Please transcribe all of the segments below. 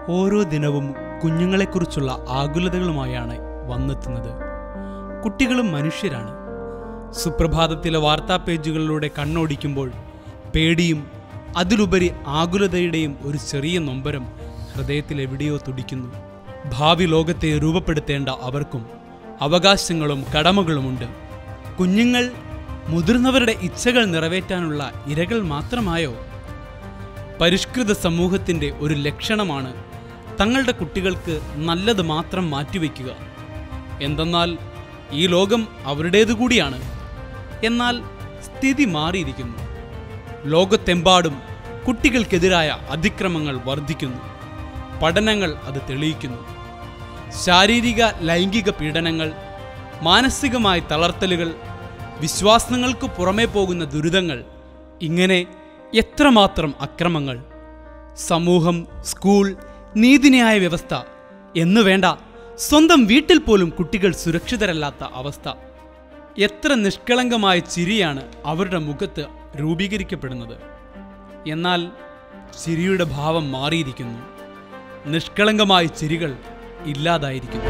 ഓരോ ദിനവും കുഞ്ഞുങ്ങളെക്കുറിച്ചുള്ള ആകുലതകളുമായാണ് വന്നെത്തുന്നത് കുട്ടികളും മനുഷ്യരാണ് സുപ്രഭാതത്തിലെ വാർത്താ പേജുകളിലൂടെ കണ്ണോടിക്കുമ്പോൾ പേടിയും അതിലുപരി ആകുലതയുടെയും ഒരു ചെറിയ നൊമ്പരം ഹൃദയത്തിൽ എവിടെയോ തുടിക്കുന്നു ഭാവി ലോകത്തെ രൂപപ്പെടുത്തേണ്ട അവർക്കും അവകാശങ്ങളും കടമകളുമുണ്ട് കുഞ്ഞുങ്ങൾ മുതിർന്നവരുടെ ഇച്ഛകൾ നിറവേറ്റാനുള്ള ഇരകൾ മാത്രമായോ പരിഷ്കൃത സമൂഹത്തിൻ്റെ ഒരു ലക്ഷണമാണ് തങ്ങളുടെ കുട്ടികൾക്ക് നല്ലത് മാത്രം മാറ്റിവെക്കുക എന്തെന്നാൽ ഈ ലോകം അവരുടേതു കൂടിയാണ് എന്നാൽ സ്ഥിതി മാറിയിരിക്കുന്നു ലോകത്തെമ്പാടും കുട്ടികൾക്കെതിരായ അതിക്രമങ്ങൾ വർദ്ധിക്കുന്നു പഠനങ്ങൾ അത് തെളിയിക്കുന്നു ശാരീരിക ലൈംഗിക പീഡനങ്ങൾ മാനസികമായ തളർത്തലുകൾ വിശ്വാസങ്ങൾക്ക് പുറമേ പോകുന്ന ദുരിതങ്ങൾ ഇങ്ങനെ എത്രമാത്രം അക്രമങ്ങൾ സമൂഹം സ്കൂൾ നീതിന്യായ വ്യവസ്ഥ എന്നു വേണ്ട സ്വന്തം വീട്ടിൽ പോലും കുട്ടികൾ സുരക്ഷിതരല്ലാത്ത അവസ്ഥ എത്ര നിഷ്കളങ്കമായ ചിരിയാണ് അവരുടെ മുഖത്ത് രൂപീകരിക്കപ്പെടുന്നത് എന്നാൽ ചിരിയുടെ ഭാവം മാറിയിരിക്കുന്നു നിഷ്കളങ്കമായ ചിരികൾ ഇല്ലാതായിരിക്കുന്നു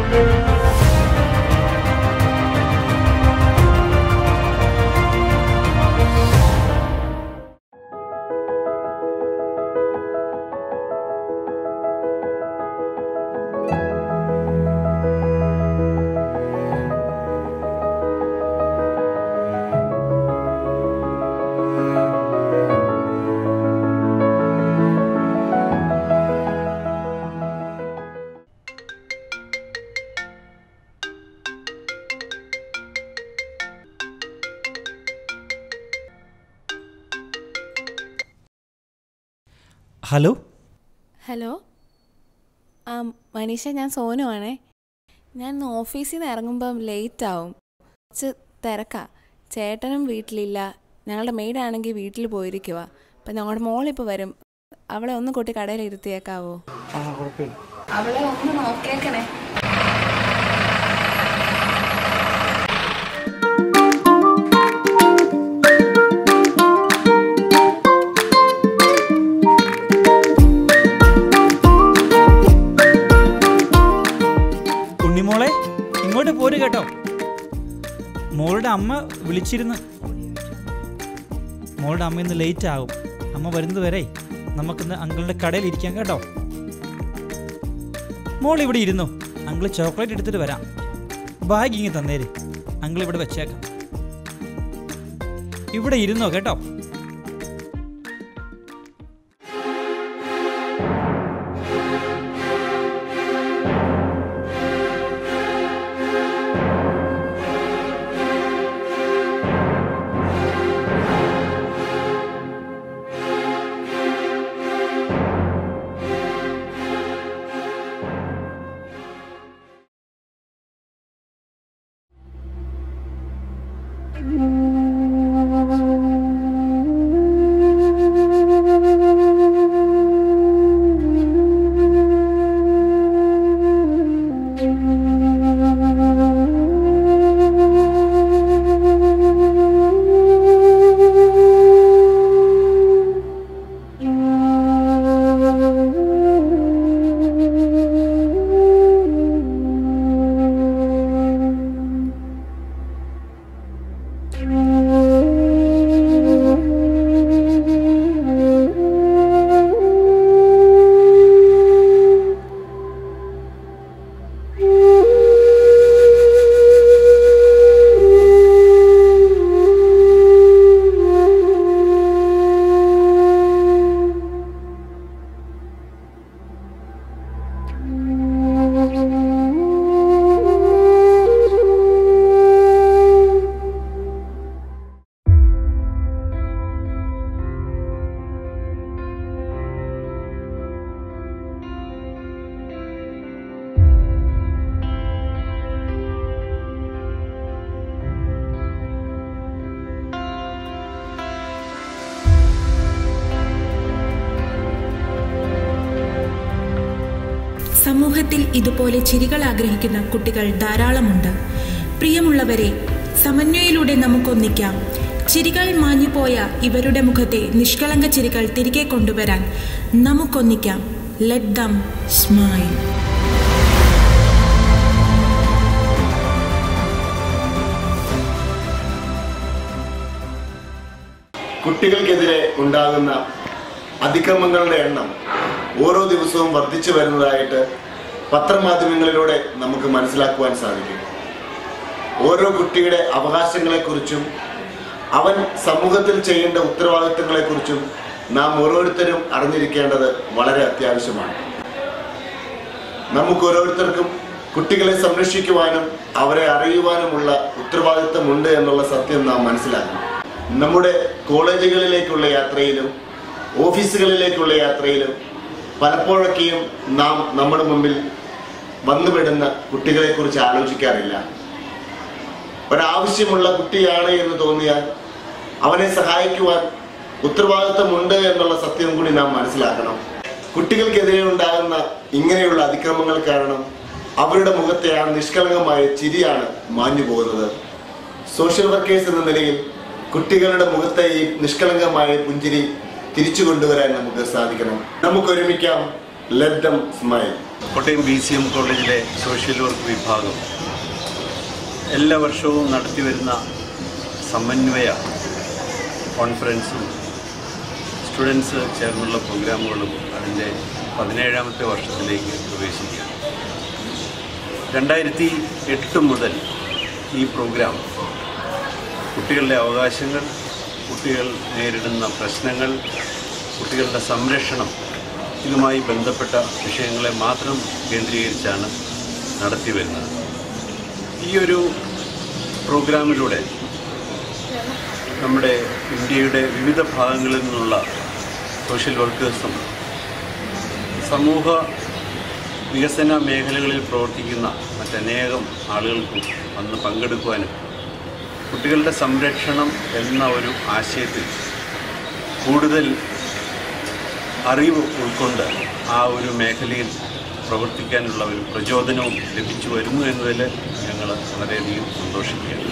ഹലോ ഹലോ ആ മനീഷ ഞാൻ സോനു ആണേ ഞാൻ ഇന്ന് ഓഫീസിൽ നിന്ന് ഇറങ്ങുമ്പം ലേറ്റ് ആവും കുറച്ച് തിരക്കാ ചേട്ടനും വീട്ടിലില്ല ഞങ്ങളുടെ മെയ്ഡാണെങ്കിൽ വീട്ടിൽ പോയിരിക്കുക അപ്പം ഞങ്ങളുടെ മോളിപ്പോൾ വരും അവളെ ഒന്ന് കൂട്ടി കടയിൽ ഇരുത്തിയേക്കാവോ അവളെ ഒന്ന് നോക്കിയേക്കണേ ഉണ്ണിമോളെ ഇങ്ങോട്ട് പോര് കേട്ടോ മോളുടെ അമ്മ വിളിച്ചിരുന്നു മോളുടെ അമ്മ ഇന്ന് ലേറ്റ് ആകും അമ്മ വരുന്നത് വരെ നമുക്കിന്ന് അങ്കിളിൻ്റെ കടയിൽ ഇരിക്കാം കേട്ടോ മോൾ ഇവിടെ ഇരുന്നു അങ്കിൾ ചോക്ലേറ്റ് എടുത്തിട്ട് വരാം ബാഗ് ഇങ്ങ് തന്നേര് അങ്കിൾ ഇവിടെ വെച്ചേക്കാം ഇവിടെ ഇരുന്നോ കേട്ടോ സമൂഹത്തിൽ ഇതുപോലെ ചിരികൾ ആഗ്രഹിക്കുന്ന കുട്ടികൾ ധാരാളമുണ്ട് പ്രിയമുള്ളവരെ സമന്വയയിലൂടെ നമുക്കൊന്നിക്കാം ചിരികൾ മാഞ്ഞുപോയ ഇവരുടെ മുഖത്തെ നിഷ്കളങ്ക ചിരികൾ തിരികെ കൊണ്ടുവരാൻ നമുക്കൊന്നിക്കാം ലെറ്റ് ദം സ്മൈൽ കുട്ടികൾക്കെതിരെ ഉണ്ടാകുന്ന അതിക്രമങ്ങളുടെ എണ്ണം ഓരോ ദിവസവും വർദ്ധിച്ചു വരുന്നതായിട്ട് പത്രമാധ്യമങ്ങളിലൂടെ നമുക്ക് മനസ്സിലാക്കുവാൻ സാധിക്കും ഓരോ കുട്ടിയുടെ അവകാശങ്ങളെക്കുറിച്ചും അവൻ സമൂഹത്തിൽ ചെയ്യേണ്ട ഉത്തരവാദിത്തങ്ങളെക്കുറിച്ചും നാം ഓരോരുത്തരും അറിഞ്ഞിരിക്കേണ്ടത് വളരെ അത്യാവശ്യമാണ് നമുക്ക് ഓരോരുത്തർക്കും കുട്ടികളെ സംരക്ഷിക്കുവാനും അവരെ അറിയുവാനുമുള്ള ഉത്തരവാദിത്തമുണ്ട് എന്നുള്ള സത്യം നാം മനസ്സിലാക്കണം നമ്മുടെ കോളേജുകളിലേക്കുള്ള യാത്രയിലും ഓഫീസുകളിലേക്കുള്ള യാത്രയിലും പലപ്പോഴൊക്കെയും നാം നമ്മുടെ മുമ്പിൽ വന്നുപെടുന്ന കുട്ടികളെക്കുറിച്ച് ആലോചിക്കാറില്ല ഒരാവശ്യമുള്ള കുട്ടിയാണ് എന്ന് തോന്നിയാൽ അവനെ സഹായിക്കുവാൻ ഉത്തരവാദിത്തമുണ്ട് എന്നുള്ള സത്യം കൂടി നാം മനസ്സിലാക്കണം കുട്ടികൾക്കെതിരെ ഉണ്ടാകുന്ന ഇങ്ങനെയുള്ള അതിക്രമങ്ങൾ കാരണം അവരുടെ മുഖത്തെ ആ നിഷ്കളങ്കമായ ചിരിയാണ് മാഞ്ഞു പോകുന്നത് സോഷ്യൽ വർക്കേഴ്സ് എന്ന നിലയിൽ കുട്ടികളുടെ മുഖത്തെ ഈ നിഷ്കളങ്കമായ പുഞ്ചിരി തിരിച്ചു കൊണ്ടുവരാൻ നമുക്ക് സാധിക്കണം നമുക്ക് ഒരുമിക്കാം let them smile Kottayam B C M കോളേജിലെ സോഷ്യൽ വർക്ക് വിഭാഗം എല്ലാ വർഷവും നടത്തിവരുന്ന സമന്വയ കോൺഫറൻസും സ്റ്റുഡൻസ് ചേർന്നുള്ള പ്രോഗ്രാമുകളും അതിൻ്റെ പതിനേഴാമത്തെ വർഷത്തിലേക്ക് പ്രവേശിക്കുകയാണ് രണ്ടായിരത്തി എട്ട് മുതൽ ഈ പ്രോഗ്രാം കുട്ടികളുടെ അവകാശങ്ങൾ കുട്ടികൾ നേരിടുന്ന പ്രശ്നങ്ങൾ കുട്ടികളുടെ സംരക്ഷണം ഇതുമായി ബന്ധപ്പെട്ട വിഷയങ്ങളെ മാത്രം കേന്ദ്രീകരിച്ചാണ് നടത്തി വരുന്നത് ഈ ഒരു പ്രോഗ്രാമിലൂടെ നമ്മുടെ ഇന്ത്യയുടെ വിവിധ ഭാഗങ്ങളിൽ നിന്നുള്ള സോഷ്യൽ വർക്കേഴ്സും സമൂഹ വികസന മേഖലകളിൽ പ്രവർത്തിക്കുന്ന മറ്റനേകം ആളുകൾക്കും വന്ന് പങ്കെടുക്കുവാനും കുട്ടികളുടെ സംരക്ഷണം എന്ന ഒരു ആശയത്തിൽ കൂടുതൽ അറിവ് ഉൾക്കൊണ്ട് ആ ഒരു മേഖലയിൽ പ്രവർത്തിക്കാനുള്ള ഒരു പ്രചോദനവും ലഭിച്ചു വരുന്നു എന്നതിൽ ഞങ്ങൾ വളരെയധികം സന്തോഷിക്കുകയാണ്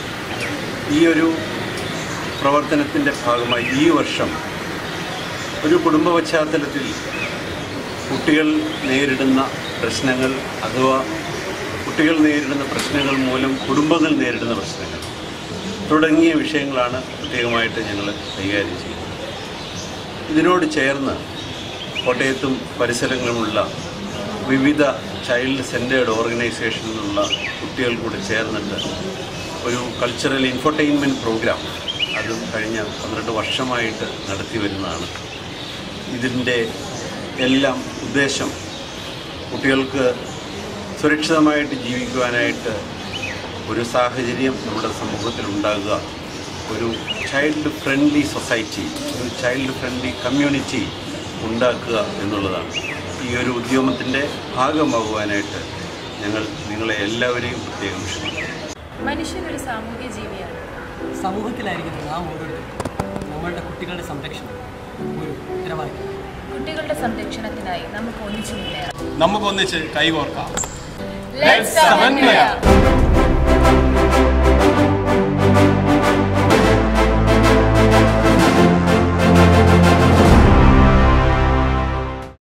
ഈ ഒരു പ്രവർത്തനത്തിൻ്റെ ഭാഗമായി ഈ വർഷം ഒരു കുടുംബ പശ്ചാത്തലത്തിൽ കുട്ടികൾ നേരിടുന്ന പ്രശ്നങ്ങൾ അഥവാ കുട്ടികൾ നേരിടുന്ന പ്രശ്നങ്ങൾ മൂലം കുടുംബങ്ങൾ നേരിടുന്ന പ്രശ്നങ്ങൾ തുടങ്ങിയ വിഷയങ്ങളാണ് പ്രത്യേകമായിട്ട് ഞങ്ങൾ കൈകാര്യം ചെയ്യുന്നത് ഇതിനോട് ചേർന്ന് കോട്ടയത്തും പരിസരങ്ങളുമുള്ള വിവിധ ചൈൽഡ് സെൻറ്റേർഡ് ഓർഗനൈസേഷനിൽ നിന്നുള്ള കുട്ടികൾ കൂടി ചേർന്നിട്ട് ഒരു കൾച്ചറൽ ഇൻഫർടൈൻമെൻറ്റ് പ്രോഗ്രാം അതും കഴിഞ്ഞ പന്ത്രണ്ട് വർഷമായിട്ട് നടത്തി വരുന്നതാണ് ഇതിൻ്റെ എല്ലാം ഉദ്ദേശം കുട്ടികൾക്ക് സുരക്ഷിതമായിട്ട് ജീവിക്കുവാനായിട്ട് ഒരു സാഹചര്യം നമ്മുടെ സമൂഹത്തിൽ ഉണ്ടാകുക ഒരു ചൈൽഡ് ഫ്രണ്ട്ലി സൊസൈറ്റി ഒരു ചൈൽഡ് ഫ്രണ്ട്ലി കമ്മ്യൂണിറ്റി ഉണ്ടാക്കുക എന്നുള്ളതാണ് ഈ ഒരു ഉദ്യമത്തിൻ്റെ ഭാഗമാകുവാനായിട്ട് ഞങ്ങൾ നിങ്ങളെ എല്ലാവരെയും പ്രത്യേകം ക്ഷണിക്കുന്നു മനുഷ്യൻ ഒരു സാമൂഹ്യ ജീവിയാണ് സമൂഹത്തിലായിരിക്കുന്ന നാം ഓരോരുത്തരും നമ്മളുടെ കുട്ടികളുടെ സംരക്ഷണം ഒരു ഉത്തരവാദിത്തം കുട്ടികളുടെ സംരക്ഷണത്തിനായി നമുക്ക് ഒന്നിച്ചു മുന്നേറാം നമുക്കൊന്നിച്ച് കൈകോർക്കാം Let's സമന്വയ